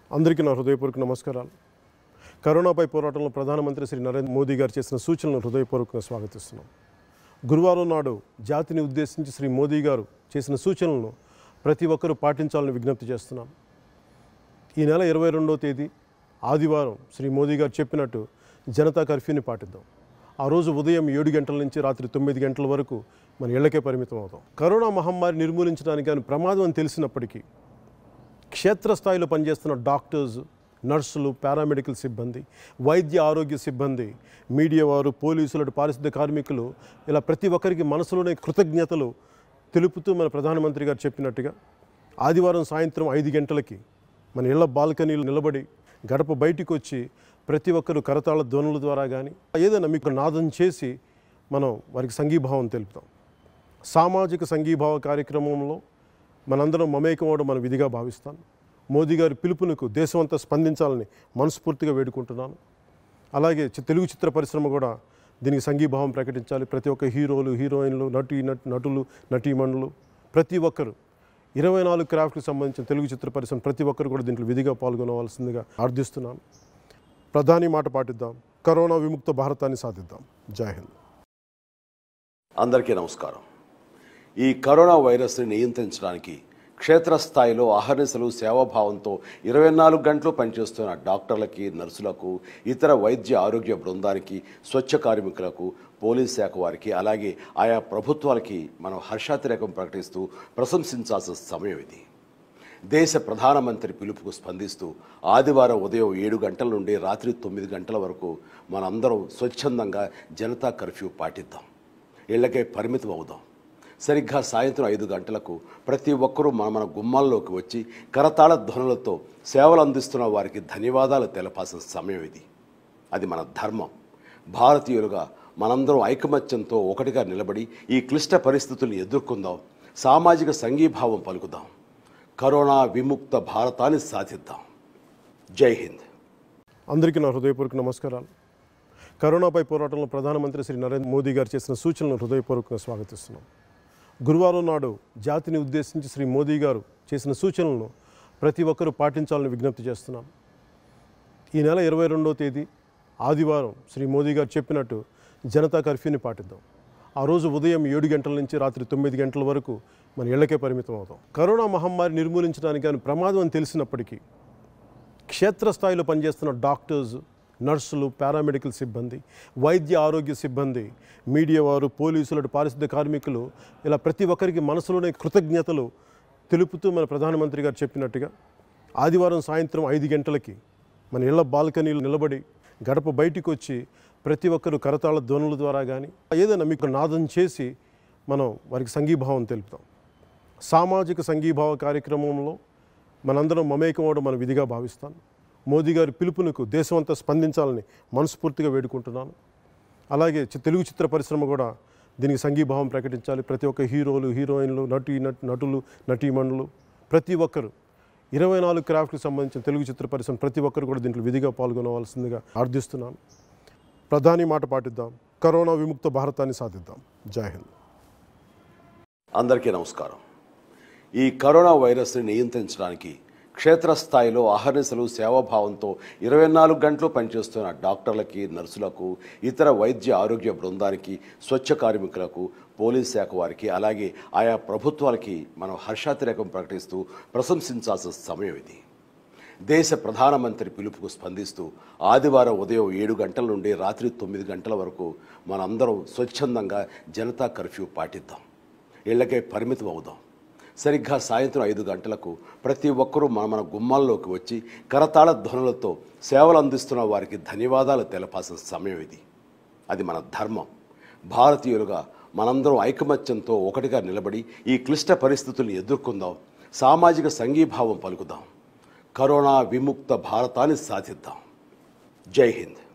అందరికీ నా హృదయపూర్వక నమస్కారాలు కరోనాపై పోరాటంలో ప్రధానమంత్రి శ్రీ నరేంద్ర మోదీ గారు చేసిన సూచనలను హృదయపూర్వకంగా స్వాగతిస్తున్నాం గురువారం నాడు జాతిని ఉద్దేశించి శ్రీ మోదీ గారు చేసిన సూచనలను ప్రతి ఒక్కరూ పాటించాలని విజ్ఞప్తి చేస్తున్నాం ఈ నెల ఇరవై రెండవ తేదీ ఆదివారం శ్రీ మోదీ గారు చెప్పినట్టు జనతా కర్ఫ్యూని పాటిద్దాం ఆ రోజు ఉదయం ఏడు గంటల నుంచి రాత్రి తొమ్మిది గంటల వరకు మన ఇళ్లకే పరిమితం అవుతాం కరోనా మహమ్మారి నిర్మూలించడానికి కానీ ప్రమాదం అని తెలిసినప్పటికీ క్షేత్రస్థాయిలో పనిచేస్తున్న డాక్టర్స్ నర్సులు పారామెడికల్ సిబ్బంది వైద్య ఆరోగ్య సిబ్బంది మీడియా వారు పోలీసులు అటు పారిశుద్ధ్య కార్మికులు ఇలా ప్రతి ఒక్కరికి మనసులోనే కృతజ్ఞతలు తెలుపుతూ మన ప్రధానమంత్రి గారు చెప్పినట్టుగా ఆదివారం సాయంత్రం ఐదు గంటలకి మన ఇళ్ల బాల్కనీలు నిలబడి గడప బయటికి వచ్చి ప్రతి ఒక్కరు కరతాళ ధ్వనుల ద్వారా కానీ ఏదైనా మీకు నాదం చేసి మనం వారికి సంఘీభావం తెలుపుతాం సామాజిక సంఘీభావ కార్యక్రమంలో మనందరం మమేకం అవడం మన విధిగా భావిస్తాను మోదీ గారి పిలుపునకు దేశమంతా స్పందించాలని మనస్ఫూర్తిగా వేడుకుంటున్నాను అలాగే చి- తెలుగు చిత్ర పరిశ్రమ కూడా దీనికి సంఘీభావం ప్రకటించాలి ప్రతి ఒక్క హీరోలు హీరోయిన్లు నటి నట్ నటులు నటీమణులు ప్రతి ఒక్కరు ఇరవై నాలుగు క్రాఫ్ట్కి సంబంధించిన తెలుగు చిత్ర పరిశ్రమ ప్రతి ఒక్కరు కూడా దీంట్లో విధిగా పాల్గొనవలసిందిగా ప్రార్థిస్తున్నాను ప్రధాని మాట పాటిద్దాం కరోనా విముక్త భారతాన్ని సాధిద్దాం జై హింద్ అందరికీ నమస్కారం ఈ కరోనా వైరస్ని నియంత్రించడానికి క్షేత్రస్థాయిలో అహర్నిశలు సేవాభావంతో ఇరవై నాలుగు గంటలు పనిచేస్తున్న డాక్టర్లకి నర్సులకు ఇతర వైద్య ఆరోగ్య బృందానికి స్వచ్ఛ కార్మికులకు పోలీస్ శాఖ వారికి అలాగే ఆయా ప్రభుత్వాలకి మనం హర్షాతిరేకం ప్రకటిస్తూ ప్రశంసించాల్సిన సమయం ఇది దేశ ప్రధానమంత్రి పిలుపుకు స్పందిస్తూ ఆదివారం ఉదయం ఏడు గంటల నుండి రాత్రి తొమ్మిది గంటల వరకు మనందరం స్వచ్ఛందంగా జనతా కర్ఫ్యూ పాటిద్దాం ఇళ్లకే పరిమితం అవుదాం సరిగ్గా సాయంత్రం ఐదు గంటలకు ప్రతి ఒక్కరూ మన మన గుమ్మాల్లోకి వచ్చి కరతాళ ధ్వనులతో సేవలు అందిస్తున్న వారికి ధన్యవాదాలు తెలపాల్సిన సమయం ఇది అది మన ధర్మం భారతీయులుగా మనందరం ఐకమత్యంతో ఒకటిగా నిలబడి ఈ క్లిష్ట పరిస్థితుల్ని ఎదుర్కొందాం సామాజిక సంఘీభావం పలుకుదాం కరోనా విముక్త భారతాన్ని సాధిద్దాం జై హింద్ అందరికీ నా హృదయపూర్వక నమస్కారాలు కరోనాపై పోరాటంలో ప్రధానమంత్రి శ్రీ నరేంద్ర మోదీ గారు చేసిన సూచనలను హృదయపూర్వకంగా స్వాగతిస్తున్నాం గురువారం నాడు జాతిని ఉద్దేశించి శ్రీ మోదీ గారు చేసిన సూచనలను ప్రతి ఒక్కరూ పాటించాలని విజ్ఞప్తి చేస్తున్నాం ఈ నెల ఇరవై రెండవ తేదీ ఆదివారం శ్రీ మోదీ గారు చెప్పినట్టు జనతా కర్ఫ్యూని పాటిద్దాం ఆ రోజు ఉదయం ఏడు గంటల నుంచి రాత్రి తొమ్మిది గంటల వరకు మన ఇళ్లకే పరిమితం అవుతాం కరోనా మహమ్మారి నిర్మూలించడానికి కానీ ప్రమాదం అని తెలిసినప్పటికీ క్షేత్రస్థాయిలో పనిచేస్తున్న డాక్టర్స్ నర్సులు పారామెడికల్ సిబ్బంది వైద్య ఆరోగ్య సిబ్బంది మీడియా వారు పోలీసులు అటు పారిశుద్ధ్య కార్మికులు ఇలా ప్రతి ఒక్కరికి మనసులోనే కృతజ్ఞతలు తెలుపుతూ మన ప్రధానమంత్రి గారు చెప్పినట్టుగా ఆదివారం సాయంత్రం ఐదు గంటలకి మన ఇళ్ల బాల్కనీలు నిలబడి గడప బయటికి వచ్చి ప్రతి ఒక్కరు కరతాళ ధ్వనుల ద్వారా కానీ ఏదైనా మీకు నాదం చేసి మనం వారికి సంఘీభావం తెలుపుతాం సామాజిక సంఘీభావ కార్యక్రమంలో మనందరం మమేకం అవడం మన విధిగా భావిస్తాను మోదీ గారి పిలుపునకు దేశమంతా స్పందించాలని మనస్ఫూర్తిగా వేడుకుంటున్నాను అలాగే చి- తెలుగు చిత్ర పరిశ్రమ కూడా దీనికి సంఘీభావం ప్రకటించాలి ప్రతి ఒక్క హీరోలు హీరోయిన్లు నటి నట్ నటులు నటీమణులు ప్రతి ఒక్కరు ఇరవై నాలుగు క్రాఫ్ట్కి సంబంధించిన తెలుగు చిత్ర పరిశ్రమ ప్రతి ఒక్కరు కూడా దీంట్లో విధిగా పాల్గొనవలసిందిగా ప్రార్థిస్తున్నాను ప్రధాని మాట పాటిద్దాం కరోనా విముక్త భారతాన్ని సాధిద్దాం జై హింద్ అందరికీ నమస్కారం ఈ కరోనా వైరస్ని నియంత్రించడానికి క్షేత్రస్థాయిలో అహర్నిశలు సేవాభావంతో ఇరవై నాలుగు గంటలు పనిచేస్తున్న డాక్టర్లకి నర్సులకు ఇతర వైద్య ఆరోగ్య బృందానికి స్వచ్ఛ కార్మికులకు పోలీస్ శాఖ వారికి అలాగే ఆయా ప్రభుత్వాలకి మనం హర్షాతిరేకం ప్రకటిస్తూ ప్రశంసించాల్సిన సమయం ఇది దేశ ప్రధానమంత్రి పిలుపుకు స్పందిస్తూ ఆదివారం ఉదయం ఏడు గంటల నుండి రాత్రి తొమ్మిది గంటల వరకు మనందరం స్వచ్ఛందంగా జనతా కర్ఫ్యూ పాటిద్దాం ఇళ్లకే పరిమితం అవుదాం సరిగ్గా సాయంత్రం ఐదు గంటలకు ప్రతి ఒక్కరూ మన మన గుమ్మాల్లోకి వచ్చి కరతాళ ధ్వనులతో సేవలు అందిస్తున్న వారికి ధన్యవాదాలు తెలపాల్సిన సమయం ఇది అది మన ధర్మం భారతీయులుగా మనందరం ఐకమత్యంతో ఒకటిగా నిలబడి ఈ క్లిష్ట పరిస్థితుల్ని ఎదుర్కొందాం సామాజిక సంఘీభావం పలుకుదాం కరోనా విముక్త భారతాన్ని సాధిద్దాం జై హింద్